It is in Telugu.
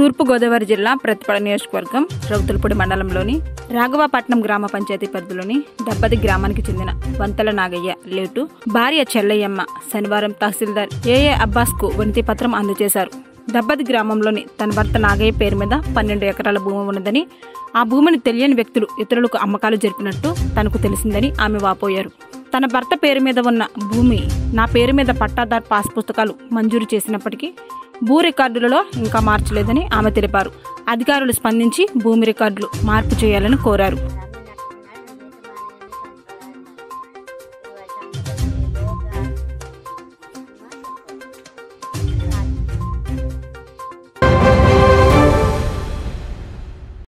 తూర్పుగోదావరి జిల్లా ప్రతిపడ నియోజకవర్గం రౌతులపూడి మండలంలోని రాఘవపట్నం గ్రామ పంచాయతీ పరిధిలోని దబ్బది గ్రామానికి చెందిన వంతల నాగయ్య లేటు భార్య చెల్లయ్యమ్మ శనివారం తహసీల్దార్ ఏఏ అబ్బాస్ కు వినతి పత్రం అందజేశారు దబ్బది గ్రామంలోని తన భర్త నాగయ్య పేరు మీద పన్నెండు ఎకరాల భూమి ఉన్నదని ఆ భూమిని తెలియని వ్యక్తులు ఇతరులకు అమ్మకాలు జరిపినట్టు తనకు తెలిసిందని ఆమె వాపోయారు తన భర్త పేరు మీద ఉన్న భూమి నా పేరు మీద పట్టాదార్ పాస్ పుస్తకాలు మంజూరు చేసినప్పటికీ భూ రికార్డులలో ఇంకా మార్చలేదని ఆమె తెలిపారు అధికారులు స్పందించి భూమి రికార్డులు మార్పు చేయాలని కోరారు